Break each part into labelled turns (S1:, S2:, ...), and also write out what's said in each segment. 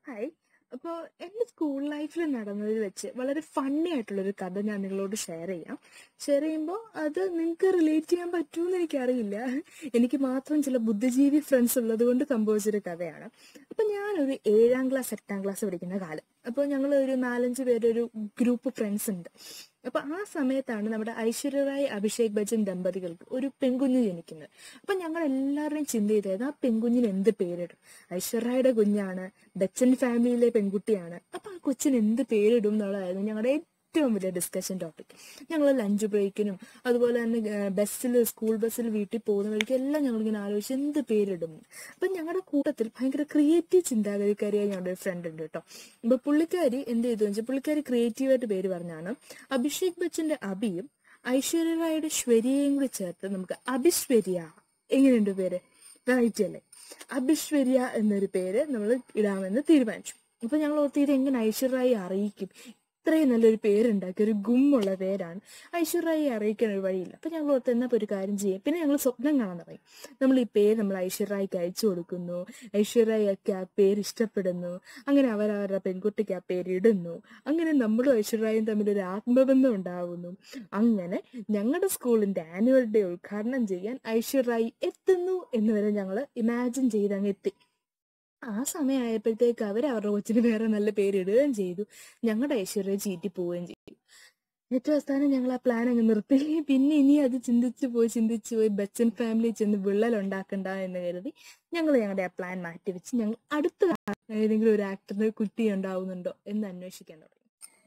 S1: hi അപ്പോൾ എൻ്റെ school ലൈഫിൽ നടന്നതിൽ വെച്ച് വളരെ ഫണ്ണി ആയിട്ടുള്ളൊരു കഥ ഞാൻ നിങ്ങളോട് ഷെയർ ചെയ്യാം ഷെയർ ചെയ്യുമ്പോൾ അത് നിങ്ങൾക്ക് റിലേറ്റ് ചെയ്യാൻ പറ്റുമെന്ന് എനിക്കറിയില്ല എനിക്ക് മാത്രം ചില ബുദ്ധിജീവി ഫ്രണ്ട്സ് ഉള്ളത് കൊണ്ട് സംഭവിച്ചൊരു കഥയാണ് അപ്പം ഞാനൊരു ഏഴാം ക്ലാസ് എട്ടാം ക്ലാസ് പഠിക്കുന്ന കാലം അപ്പോൾ ഞങ്ങൾ ഒരു നാലഞ്ച് പേരൊരു ഗ്രൂപ്പ് ഫ്രണ്ട്സ് ഉണ്ട് അപ്പൊ ആ സമയത്താണ് നമ്മുടെ ഐശ്വര്യ റായ് അഭിഷേക് ബച്ചൻ ദമ്പതികൾക്ക് ഒരു പെൺകുഞ്ഞ് ജനിക്കുന്നത് അപ്പൊ ഞങ്ങൾ എല്ലാവരുടെയും ചിന്ത ചെയ്തത് ആ പെൺകുഞ്ഞിന് എന്ത് പേരിടും ഐശ്വര്യയുടെ കുഞ്ഞാണ് ബച്ചൻ ഫാമിലിയിലെ പെൺകുട്ടിയാണ് അപ്പൊ ആ കൊച്ചിന് എന്ത് പേരിടും എന്നുള്ളതായിരുന്നു ഞങ്ങളുടെ ഏറ്റവും വലിയ ഡിസ്കഷൻ ടോപ്പിക് ഞങ്ങൾ ലഞ്ച് ബ്രേക്കിനും അതുപോലെ തന്നെ ബസ്സിൽ സ്കൂൾ ബസ്സിൽ വീട്ടിൽ പോകുന്ന വഴിക്ക് എല്ലാം ഞങ്ങളിങ്ങനെ ആലോചിച്ച് എന്ത് പേരിടും അപ്പം ഞങ്ങളുടെ കൂട്ടത്തിൽ ഭയങ്കര ക്രിയേറ്റീവ് ചിന്താഗതിക്കാരിയായ ഞങ്ങളുടെ ഒരു ഫ്രണ്ട് ഉണ്ട് കേട്ടോ അപ്പൊ പുള്ളിക്കാരി എന്ത് ചെയ്തു വെച്ചാൽ പുള്ളിക്കാരി ക്രിയേറ്റീവായിട്ട് പേര് പറഞ്ഞാണ് അഭിഷേക് ബച്ചന്റെ അഭിയും ഐശ്വര്യ റായുടെ ശ്വര്യയും കൂടി ചേർത്ത് നമുക്ക് അഭിശ്വര്യ എങ്ങനെയുണ്ട് പേര് റൈറ്റ് അല്ലേ അഭിശ്വര്യ എന്നൊരു പേര് നമ്മൾ ഇടാമെന്ന് തീരുമാനിച്ചു അപ്പൊ ഞങ്ങൾ ഓർത്ത് ഇത് എങ്ങനെ ഐശ്വര്യായി അറിയിക്കും ഇത്രയും നല്ലൊരു പേരുണ്ടാക്കി ഒരു ഗുമ്മുള്ള പേരാണ് ഐശ്വര്യായി അറിയിക്കാൻ ഒരു വഴിയില്ല അപ്പൊ ഞങ്ങൾ ഓർത്ത് എന്നാ ഒരു കാര്യം ചെയ്യാം പിന്നെ ഞങ്ങൾ സ്വപ്നം കാണാൻ തുടങ്ങി നമ്മൾ ഈ പേര് നമ്മൾ ഐശ്വര്യായിക്ക് അയച്ചു കൊടുക്കുന്നു ഐശ്വര്യായിക്ക് ആ പേര് ഇഷ്ടപ്പെടുന്നു അങ്ങനെ അവരവരുടെ പെൺകുട്ടിക്ക് ആ പേര് ഇടുന്നു അങ്ങനെ നമ്മളും ഐശ്വര്യായും തമ്മിൽ ഒരു ആത്മബന്ധം ഉണ്ടാവുന്നു അങ്ങനെ ഞങ്ങളുടെ സ്കൂളിന്റെ ആനുവൽ ഡേ ഉദ്ഘാടനം ചെയ്യാൻ ഐശ്വര്യായി എത്തുന്നു എന്ന് വരെ ഞങ്ങൾ ഇമാജിൻ ചെയ്ത് അങ്ങ് എത്തി ആ സമയമായപ്പോഴത്തേക്ക് അവർ അവരുടെ കൊച്ചിന് വേറെ നല്ല പേര് ഇടുകയും ചെയ്തു ഞങ്ങളുടെ ഐശ്വര്യ ചീറ്റി പോവുകയും ചെയ്തു ഏറ്റവും അവസാനം ഞങ്ങൾ ആ പ്ലാൻ അങ്ങ് നിർത്തി പിന്നെ ഇനി അത് ചിന്തിച്ചു പോയി ചിന്തിച്ചു പോയി ബച്ചൻ ഫാമിലി ചെന്ന് വിള്ളൽ ഉണ്ടാക്കണ്ട എന്ന് കരുതി ഞങ്ങൾ ഞങ്ങളുടെ ആ പ്ലാൻ മാറ്റിവെച്ച് ഞങ്ങൾ അടുത്ത ഏതെങ്കിലും ഒരു ആക്ടറിന് കുട്ടി ഉണ്ടാവുന്നുണ്ടോ എന്ന് അന്വേഷിക്കാൻ തുടങ്ങി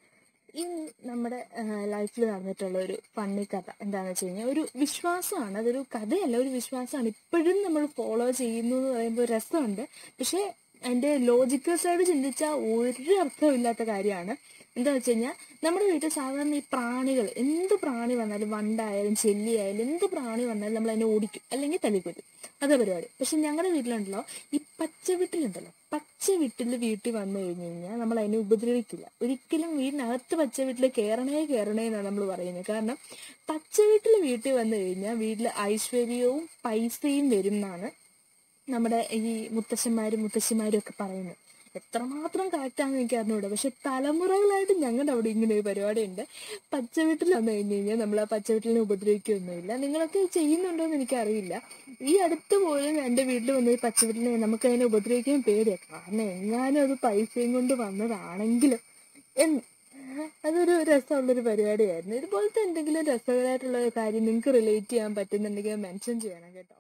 S1: ഈ നമ്മുടെ ലൈഫിൽ നടന്നിട്ടുള്ള ഒരു ഫണ്ണി കഥ എന്താണെന്ന് വെച്ച് കഴിഞ്ഞാൽ ഒരു വിശ്വാസമാണ് അതൊരു കഥയല്ല ഒരു വിശ്വാസമാണ് ഇപ്പോഴും നമ്മൾ ഫോളോ ചെയ്യുന്നു എന്ന് പറയുമ്പോൾ ഒരു രസമുണ്ട് പക്ഷേ അതിൻ്റെ ലോജിക്കൽ സൈഡ് ചിന്തിച്ചാൽ ഒരു അർത്ഥമില്ലാത്ത കാര്യമാണ് എന്താ വെച്ച് കഴിഞ്ഞാൽ നമ്മുടെ വീട്ടിൽ സാധാരണ ഈ പ്രാണികൾ എന്ത് പ്രാണി വന്നാലും വണ്ടായാലും ചെല്ലിയായാലും എന്ത് പ്രാണി വന്നാലും നമ്മൾ അതിനെ ഓടിക്കും അല്ലെങ്കിൽ തല്ലിക്കൊല്ലും അതാ പരിപാടി പക്ഷെ ഞങ്ങളുടെ വീട്ടിലുണ്ടല്ലോ ഈ പച്ച വീട്ടിലുണ്ടല്ലോ പച്ച വീട്ടിൽ വീട്ടിൽ വന്നു കഴിഞ്ഞു കഴിഞ്ഞാൽ നമ്മൾ അതിനെ ഉപദ്രവിക്കില്ല ഒരിക്കലും വീടിനകത്ത് പച്ച വീട്ടിൽ കയറണേ കയറണേ എന്നാണ് നമ്മൾ പറയുന്നത് കാരണം പച്ച വീട്ടിൽ വീട്ടിൽ വന്നു കഴിഞ്ഞാൽ വീട്ടിൽ ഐശ്വര്യവും പൈസയും വരും എന്നാണ് നമ്മുടെ ഈ മുത്തശ്ശന്മാരും മുത്തശ്ശിമാരും ഒക്കെ പറയുന്നത് എത്രമാത്രം കറക്റ്റാണെന്ന് എനിക്ക് അറിഞ്ഞൂടാ പക്ഷെ തലമുറകളായിട്ട് ഞങ്ങളുടെ അവിടെ ഇങ്ങനെ ഒരു പരിപാടിയുണ്ട് പച്ച വീട്ടിൽ വന്നു കഴിഞ്ഞ് കഴിഞ്ഞാൽ നമ്മൾ ആ പച്ച വീട്ടിലിനെ ഉപദ്രവിക്കുകയൊന്നുമില്ല നിങ്ങളൊക്കെ ചെയ്യുന്നുണ്ടോ എന്ന് എനിക്കറിയില്ല ഈ അടുത്ത് പോലും എൻ്റെ വീട്ടിൽ വന്ന ഈ പച്ച വീട്ടിനെ നമുക്ക് അതിനെ ഉപദ്രവിക്കാൻ പേടിയാണ് കാരണം എങ്ങാനും അത് പൈസയും കൊണ്ട് വന്നതാണെങ്കിലും എന്ന് അതൊരു രസമുള്ളൊരു പരിപാടിയായിരുന്നു ഇതുപോലത്തെ എന്തെങ്കിലും രസകരമായിട്ടുള്ള ഒരു കാര്യം നിങ്ങൾക്ക് റിലേറ്റ് ചെയ്യാൻ പറ്റുന്നുണ്ടെങ്കിൽ മെൻഷൻ ചെയ്യണം കേട്ടോ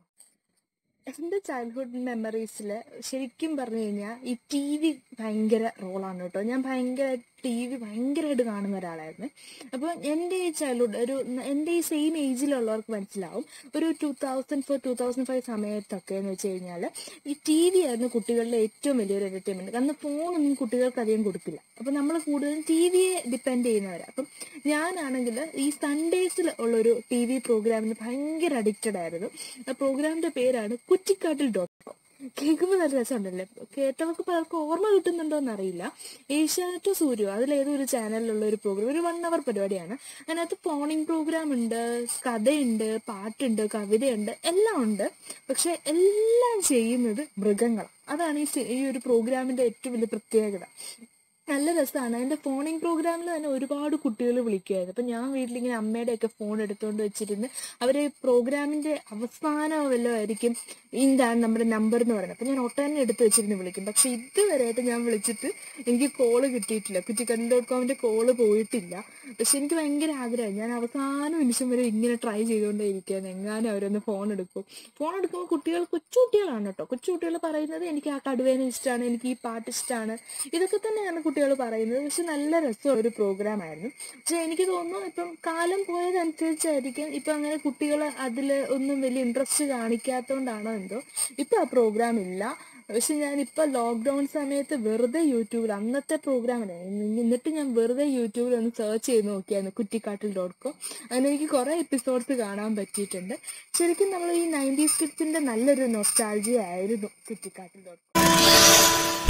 S1: എൻ്റെ ചൈൽഡ്ഹുഡ് മെമ്മറീസിൽ ശരിക്കും പറഞ്ഞു കഴിഞ്ഞാൽ ഈ ടി വി ഭയങ്കര റോളാണ് കേട്ടോ ഞാൻ ഭയങ്കര ടി വി ഭയങ്കരമായിട്ട് കാണുന്ന ഒരാളായിരുന്നു അപ്പോൾ എൻ്റെ ഈ ചൈൽഡ്ഹുഡ് ഒരു എൻ്റെ ഈ സെയിം ഏജിലുള്ളവർക്ക് മനസ്സിലാവും ഒരു two thousand four two thousand five സമയത്തൊക്കെ എന്ന് വെച്ച് കഴിഞ്ഞാൽ ഈ ടി വി ആയിരുന്നു കുട്ടികളുടെ ഏറ്റവും വലിയൊരു എൻ്റർടൈൻമെൻറ്റ് അന്ന് ഫോണൊന്നും കുട്ടികൾക്ക് അധികം കൊടുക്കില്ല അപ്പോൾ നമ്മൾ കൂടുതലും ടി വിയെ ഡിപ്പെൻഡ് ചെയ്യുന്നവരാണ് അപ്പം ഞാനാണെങ്കിൽ ഈ സൺഡേസിൽ ഉള്ളൊരു ടി വി പ്രോഗ്രാമിന് ഭയങ്കര അഡിക്റ്റഡ് ആയിരുന്നു ആ പ്രോഗ്രാമിൻ്റെ പേരാണ് കുറ്റിക്കാട്ടിൽ ഡോട്ട് കോം കേൾക്കുമ്പോൾ നല്ല രസമുണ്ടല്ലേ കേട്ടവർക്ക് പലർക്കും ഓർമ്മ കിട്ടുന്നുണ്ടോ എന്നറിയില്ല ഏഷ്യാനെറ്റ് സൂര്യ അതിലേതോ ഒരു ചാനലിലുള്ള ഒരു പ്രോഗ്രാം ഒരു വൺ അവർ പരിപാടിയാണ് അതിനകത്ത് ഫോണിംഗ് പ്രോഗ്രാം ഉണ്ട് കഥയുണ്ട് പാട്ടുണ്ട് കവിതയുണ്ട് എല്ലാം ഉണ്ട് പക്ഷെ എല്ലാം ചെയ്യുന്നത് മൃഗങ്ങളാണ് അതാണ് ഈ ഈ ഒരു പ്രോഗ്രാമിന്റെ ഏറ്റവും വലിയ പ്രത്യേകത നല്ല രസമാണ് അതിൻ്റെ ഫോണിംഗ് പ്രോഗ്രാമിൽ തന്നെ ഒരുപാട് കുട്ടികൾ വിളിക്കുമായിരുന്നു അപ്പം ഞാൻ വീട്ടിലിങ്ങനെ അമ്മയുടെയൊക്കെ ഫോൺ എടുത്തുകൊണ്ട് വെച്ചിരുന്ന് അവർ പ്രോഗ്രാമിൻ്റെ അവസാനം വല്ലതും ആയിരിക്കും ഇതാണ് നമ്മുടെ നമ്പർ എന്ന് പറയുന്നത് അപ്പം ഞാൻ ഒട്ടനെ എടുത്ത് വെച്ചിരുന്ന് വിളിക്കും പക്ഷെ ഇതുവരെയായിട്ട് ഞാൻ വിളിച്ചിട്ട് എനിക്ക് കോള് കിട്ടിയിട്ടില്ല കുറ്റിക്കടൽ ഡോട്ട് കോമിൻ്റെ കോള് പോയിട്ടില്ല പക്ഷെ എനിക്ക് ഭയങ്കര ആഗ്രഹം ഞാൻ അവസാന നിമിഷം വരെ ഇങ്ങനെ ട്രൈ ചെയ്തുകൊണ്ടേ ഇരിക്കുകയാണ് എങ്ങാനും അവരൊന്ന് ഫോൺ എടുക്കും ഫോൺ എടുക്കുമ്പോൾ കുട്ടികൾ കൊച്ചു കുട്ടികളാണ് കേട്ടോ കൊച്ചു കുട്ടികൾ പറയുന്നത് എനിക്ക് ആ കടുവേനെ ഇഷ്ടമാണ് എനിക്ക് ഈ പാട്ട് ഇഷ്ടമാണ് ഇതൊക്കെ തന്നെയാണ് കുട്ടികൾ പറയുന്നത് പക്ഷെ നല്ല രസമുള്ള ഒരു പ്രോഗ്രാം ആയിരുന്നു പക്ഷെ എനിക്ക് തോന്നുന്നു ഇപ്പം കാലം പോയതനുസരിച്ചായിരിക്കും ഇപ്പം അങ്ങനെ കുട്ടികൾ അതിൽ ഒന്നും വലിയ ഇൻട്രസ്റ്റ് കാണിക്കാത്തതുകൊണ്ടാണോ എന്തോ ഇപ്പം ആ പ്രോഗ്രാം ഇല്ല പക്ഷെ ഞാനിപ്പോൾ ലോക്ക്ഡൗൺ സമയത്ത് വെറുതെ യൂട്യൂബിൽ അന്നത്തെ പ്രോഗ്രാമിന് എന്നിട്ട് ഞാൻ വെറുതെ യൂട്യൂബിൽ ഒന്ന് സെർച്ച് ചെയ്ത് നോക്കിയായിരുന്നു കുറ്റിക്കാട്ടിൽ ഡോട്ട് കോം അങ്ങനെ എനിക്ക് കുറേ എപ്പിസോഡ്സ് കാണാൻ പറ്റിയിട്ടുണ്ട് ശരിക്കും നമ്മൾ ഈ നയൻറ്റീസ് കിഡ്സിൻ്റെ നല്ലൊരു നൊസ്റ്റാൾജിയ ആയിരുന്നു കുറ്റിക്കാട്ടിൽ ഡോട്ട് കോം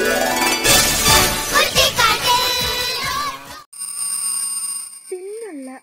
S1: പിന്നുള്ള ഒരു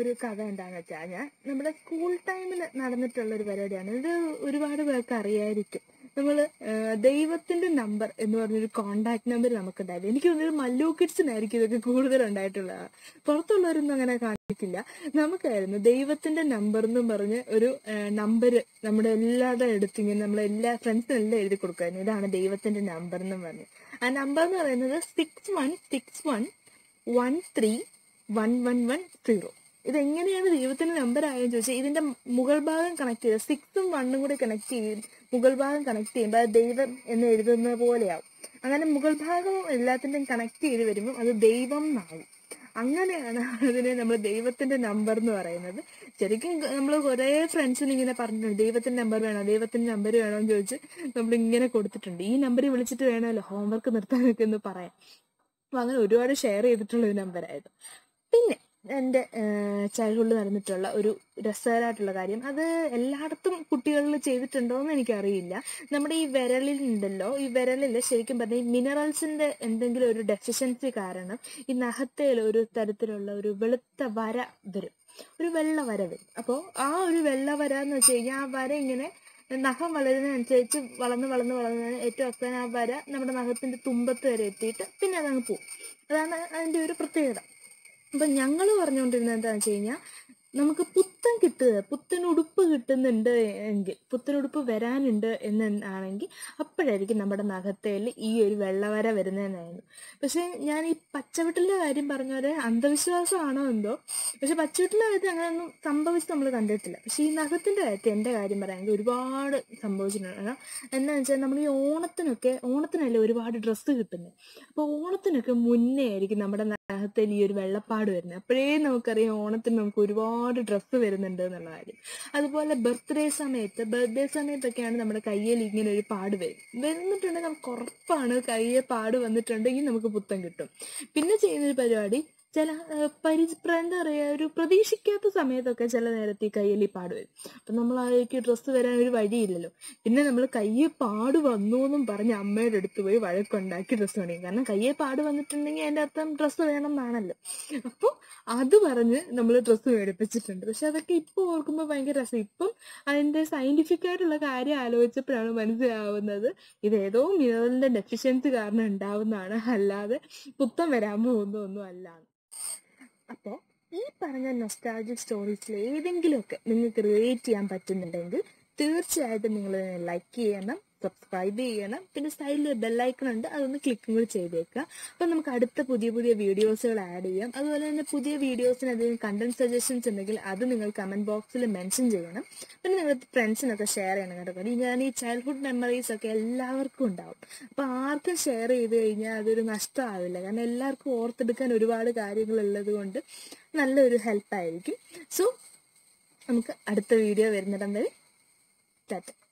S1: ഒരു കഥ എന്താണെന്ന് വെച്ചാൽ ഞാൻ നമ്മുടെ സ്കൂൾ ടൈമിൽ നടന്നിട്ടുള്ള ഒരു പരിപാടിയാണ് ഇത് ഒരുപാട് പേർക്ക് അറിയായിരിക്കും നമ്മൾ ദൈവത്തിന്റെ നമ്പർ എന്ന് പറഞ്ഞൊരു കോണ്ടാക്ട് നമ്പർ നമുക്കുണ്ടായിരുന്നു എനിക്ക് തോന്നുന്നത് മല്ലു കിഡ്സിനായിരിക്കും ഇതൊക്കെ കൂടുതൽ ഉണ്ടായിട്ടുള്ളത് പുറത്തുള്ളവരൊന്നും അങ്ങനെ കാണിക്കില്ല നമുക്കായിരുന്നു ദൈവത്തിന്റെ നമ്പർ എന്നും പറഞ്ഞ് ഒരു നമ്പർ നമ്മുടെ എല്ലാവരുടെ അടുത്ത് ഇങ്ങനെ നമ്മളെ എല്ലാ ഫ്രണ്ട്സിനെല്ലാം എഴുതി കൊടുക്കുമായിരുന്നു ഇതാണ് ദൈവത്തിന്റെ നമ്പർ എന്നും പറഞ്ഞ് ആ നമ്പർ എന്ന് പറയുന്നത് six one six one one three one one one zero ഇതെങ്ങനെയാണ് ദൈവത്തിന്റെ നമ്പർ ആയെന്ന് ചോദിച്ചാൽ ഇതിന്റെ മുകൾ ഭാഗം കണക്ട് ചെയ്ത് സിക്സും വണ്ണും കൂടി കണക്ട് ചെയ്യും മുകൾ ഭാഗം കണക്ട് ചെയ്യുമ്പോൾ അത് ദൈവം എന്ന് എഴുതുന്ന പോലെയാവും അങ്ങനെ മുകൾ ഭാഗവും എല്ലാത്തിൻ്റെയും കണക്ട് ചെയ്ത് വരുമ്പോൾ അത് ദൈവം എന്നാകും അങ്ങനെയാണ് അതിനെ നമ്മൾ ദൈവത്തിന്റെ നമ്പർ എന്ന് പറയുന്നത് ശരിക്കും നമ്മൾ കുറേ ഫ്രണ്ട്സിന് ഇങ്ങനെ പറഞ്ഞിട്ടുണ്ട് ദൈവത്തിന്റെ നമ്പർ വേണോ ദൈവത്തിന്റെ നമ്പർ വേണോ എന്ന് ചോദിച്ച് നമ്മൾ ഇങ്ങനെ കൊടുത്തിട്ടുണ്ട് ഈ നമ്പറിൽ വിളിച്ചിട്ട് വേണമല്ലോ ഹോംവർക്ക് നിർത്താനൊക്കെ എന്ന് പറയാം അപ്പൊ അങ്ങനെ ഒരുപാട് ഷെയർ ചെയ്തിട്ടുള്ള ഒരു നമ്പറായിരുന്നു പിന്നെ എൻ്റെ ചൈൽഡ്ഹുഡിൽ നടന്നിട്ടുള്ള ഒരു രസകരമായിട്ടുള്ള കാര്യം അത് എല്ലായിടത്തും കുട്ടികളിൽ ചെയ്തിട്ടുണ്ടോ എന്ന് എനിക്കറിയില്ല നമ്മുടെ ഈ വിരലിൽ ഉണ്ടല്ലോ ഈ വിരലിൽ ശരിക്കും പറഞ്ഞാൽ ഈ മിനറൽസിന്റെ എന്തെങ്കിലും ഒരു ഡെഫിഷ്യൻസി കാരണം ഈ നഖത്തേൽ ഒരു തരത്തിലുള്ള ഒരു വെളുത്ത വര വരും ഒരു വെള്ള വര വരും അപ്പോൾ ആ ഒരു വെള്ള വര എന്ന് വെച്ച് കഴിഞ്ഞാൽ ആ വര ഇങ്ങനെ നഖം വളരുന്നതനുസരിച്ച് വളർന്ന് വളർന്ന് വളർന്ന് ഏറ്റവും അവസാനം ആ വര നമ്മുടെ നഖത്തിന്റെ തുമ്പത്ത് വരെ എത്തിയിട്ട് പിന്നെ അതങ്ങ് പോകും അതാണ് അതിന്റെ ഒരു പ്രത്യേകത അപ്പൊ ഞങ്ങൾ പറഞ്ഞുകൊണ്ടിരുന്നത് എന്താണെന്ന് വെച്ച് കഴിഞ്ഞാൽ നമുക്ക് പുത്തൻ കിട്ടുക പുത്തൻ ഉടുപ്പ് കിട്ടുന്നുണ്ട് എങ്കിൽ പുത്തൻ ഉടുപ്പ് വരാനുണ്ട് എന്നാണെങ്കിൽ അപ്പോഴായിരിക്കും നമ്മുടെ നഖത്തേൽ ഈ ഒരു വെള്ളവര വരുന്നതെന്നായിരുന്നു പക്ഷെ ഞാൻ ഈ പച്ചവിട്ടലിന്റെ കാര്യം പറഞ്ഞ പോലെ അന്ധവിശ്വാസമാണോ എന്തോ പക്ഷെ പച്ചവിട്ടലിന്റെ കാര്യത്തിൽ അങ്ങനെയൊന്നും സംഭവിച്ച് നമ്മൾ കണ്ടിട്ടില്ല പക്ഷെ ഈ നഖത്തിന്റെ കാര്യത്തിൽ എൻ്റെ കാര്യം പറയുകയാണെങ്കിൽ ഒരുപാട് സംഭവിച്ചിട്ടുണ്ട് കാരണം എന്താണെന്ന് വെച്ചാൽ നമ്മൾ ഈ ഓണത്തിനൊക്കെ ഓണത്തിനല്ലേ ഒരുപാട് ഡ്രസ്സ് കിട്ടുന്നത് അപ്പോൾ ഓണത്തിനൊക്കെ മുന്നേ ആയിരിക്കും നമ്മുടെ നഖത്തിൽ ഈ ഒരു വെള്ളപ്പാട് വരുന്നത് അപ്പോഴേ നമുക്കറിയാം ഓണത്തിന് നമുക്ക് ഒരുപാട് ഡ്രസ്സ് വരുന്നുണ്ട് എന്നുള്ള കാര്യം അതുപോലെ ബർത്ത്ഡേ സമയത്ത് ബർത്ത്ഡേ സമയത്തൊക്കെയാണ് നമ്മുടെ കയ്യിൽ ഇങ്ങനെ ഒരു പാട് വരും വരുന്നിട്ടുണ്ടെങ്കിൽ നമുക്ക് ഉറപ്പാണ് കയ്യെ പാട് വന്നിട്ടുണ്ടെങ്കിൽ നമുക്ക് പുത്തം കിട്ടും പിന്നെ ചെയ്യുന്നൊരു പരിപാടി ചില പരി എന്താ പറയുക ഒരു പ്രതീക്ഷിക്കാത്ത സമയത്തൊക്കെ ചില നേരത്തെ ഈ കയ്യിൽ ഈ പാട് വരും അപ്പം നമ്മൾ ആയിരിക്കും ഡ്രസ്സ് വരാൻ ഒരു വഴിയില്ലല്ലോ പിന്നെ നമ്മൾ കയ്യെ പാട് വന്നു എന്നും പറഞ്ഞ് അമ്മയുടെ അടുത്ത് പോയി വഴക്കുണ്ടാക്കി ഡ്രസ്സ് പണിയും കാരണം കയ്യെ പാട് വന്നിട്ടുണ്ടെങ്കിൽ അതിൻ്റെ അർത്ഥം ഡ്രസ്സ് വേണം എന്നാണല്ലോ അപ്പോൾ അത് പറഞ്ഞ് നമ്മൾ ഡ്രസ്സ് മേടിപ്പിച്ചിട്ടുണ്ട് പക്ഷെ അതൊക്കെ ഇപ്പോൾ ഓർക്കുമ്പോൾ ഭയങ്കര രസം ഇപ്പം അതിൻ്റെ സയൻറ്റിഫിക് ആയിട്ടുള്ള കാര്യം ആലോചിച്ചപ്പോഴാണ് മനസ്സിലാവുന്നത് ഇത് ഏതോ മിനറലിൻ്റെ ഡെഫിഷ്യൻസി കാരണം ഉണ്ടാവുന്നതാണ് അല്ലാതെ പുത്തം വരാൻ പോകുന്നതൊന്നും അല്ല അപ്പോൾ ഈ പറഞ്ഞ നൊസ്റ്റാൾജിക് സ്റ്റോറീസിൽ ഏതെങ്കിലുമൊക്കെ നിങ്ങൾക്ക് റിലേറ്റ് ചെയ്യാൻ പറ്റുന്നുണ്ടെങ്കിൽ തീർച്ചയായിട്ടും നിങ്ങൾ ലൈക്ക് ചെയ്യണം സബ്സ്ക്രൈബ് ചെയ്യണം പിന്നെ സൈഡിൽ ബെല്ലൈക്കൺ ഉണ്ട് അതൊന്ന് ക്ലിക്കും കൂടി ചെയ്തേക്കുക അപ്പം നമുക്ക് അടുത്ത പുതിയ പുതിയ വീഡിയോസുകൾ ആഡ് ചെയ്യാം അതുപോലെ തന്നെ പുതിയ വീഡിയോസിന് എന്തെങ്കിലും കണ്ടന്റ് സജഷൻസ് ഉണ്ടെങ്കിൽ അത് നിങ്ങൾ കമന്റ് ബോക്സിൽ മെൻഷൻ ചെയ്യണം പിന്നെ നിങ്ങൾ ഫ്രണ്ട്സിനൊക്കെ ഷെയർ ചെയ്യണം കേട്ടോ കാര്യം ഞാൻ ഈ ചൈൽഡ്ഹുഡ് മെമ്മറീസ് ഒക്കെ എല്ലാവർക്കും ഉണ്ടാവും അപ്പം ആർക്കും ഷെയർ ചെയ്ത് കഴിഞ്ഞാൽ അതൊരു നഷ്ടമാവില്ല കാരണം എല്ലാവർക്കും ഓർത്തെടുക്കാൻ ഒരുപാട് കാര്യങ്ങൾ ഉള്ളത് കൊണ്ട് നല്ലൊരു ഹെൽപ്പായിരിക്കും സോ നമുക്ക് അടുത്ത വീഡിയോ വരുന്നിടം വരെ ടാറ്റ